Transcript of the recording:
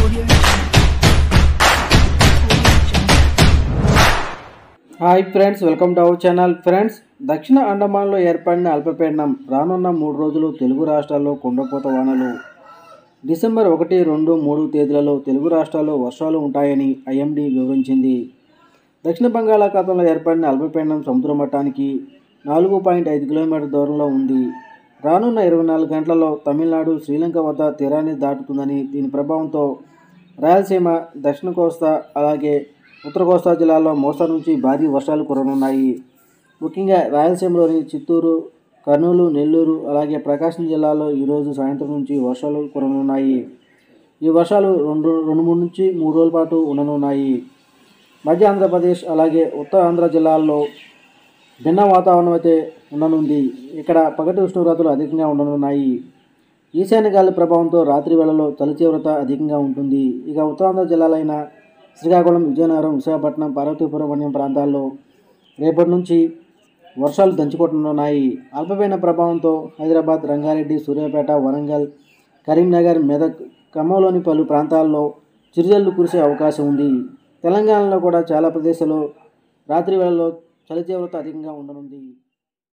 hi friends welcome to our channel friends దక్షిణ అండమాన్లో ఏర్పడిన అల్పపీడనం రానున్న మూడు రోజులు తెలుగు రాష్ట్రాల్లో కుండపోత వానలు డిసెంబర్ ఒకటి రెండు మూడు తేదీలలో తెలుగు రాష్ట్రాల్లో వర్షాలు ఉంటాయని ఐఎండీ వివరించింది దక్షిణ బంగాళాఖాతంలో ఏర్పడిన అల్పపీడనం సముద్ర మట్టానికి నాలుగు పాయింట్ ఐదు కిలోమీటర్ దూరంలో ఉంది రానున్న ఇరవై నాలుగు గంటలలో తమిళనాడు శ్రీలంక వద్ద తీరాన్ని దాటుతుందని దీని ప్రభావంతో రాయలసీమ దక్షిణ కోస్తా అలాగే ఉత్తర కోస్తా జిల్లాల్లో మోస్తరు నుంచి భారీ వర్షాలు కురనున్నాయి ముఖ్యంగా రాయలసీమలోని చిత్తూరు కర్నూలు నెల్లూరు అలాగే ప్రకాశం జిల్లాలో ఈరోజు సాయంత్రం నుంచి వర్షాలు కురనున్నాయి ఈ వర్షాలు రెండు రెండు మూడు నుంచి మూడు రోజుల పాటు ఉండనున్నాయి మధ్య ఆంధ్రప్రదేశ్ అలాగే ఉత్తర ఆంధ్ర జిల్లాల్లో భిన్న వాతావరణం అయితే ఉండనుంది ఇక్కడ పగటి ఉష్ణోగ్రతలు అధికంగా ఉండనున్నాయి ఈశాన్య గాలి ప్రభావంతో రాత్రి వేళలో చలి తీవ్రత అధికంగా ఉంటుంది ఇక ఉత్తరాంధ్ర జిల్లాలైన శ్రీకాకుళం విజయనగరం విశాఖపట్నం పార్వతీపురం వంటి ప్రాంతాల్లో రేపటి నుంచి వర్షాలు దంచుకొట్టనున్నాయి అల్పపీడన ప్రభావంతో హైదరాబాద్ రంగారెడ్డి సూర్యాపేట వరంగల్ కరీంనగర్ మెదక్ ఖమ్మంలోని పలు ప్రాంతాల్లో చిరుజల్లు కురిసే అవకాశం ఉంది తెలంగాణలో కూడా చాలా ప్రదేశాల్లో రాత్రి వేళల్లో చలి తీవ్రత అధికంగా ఉండనుంది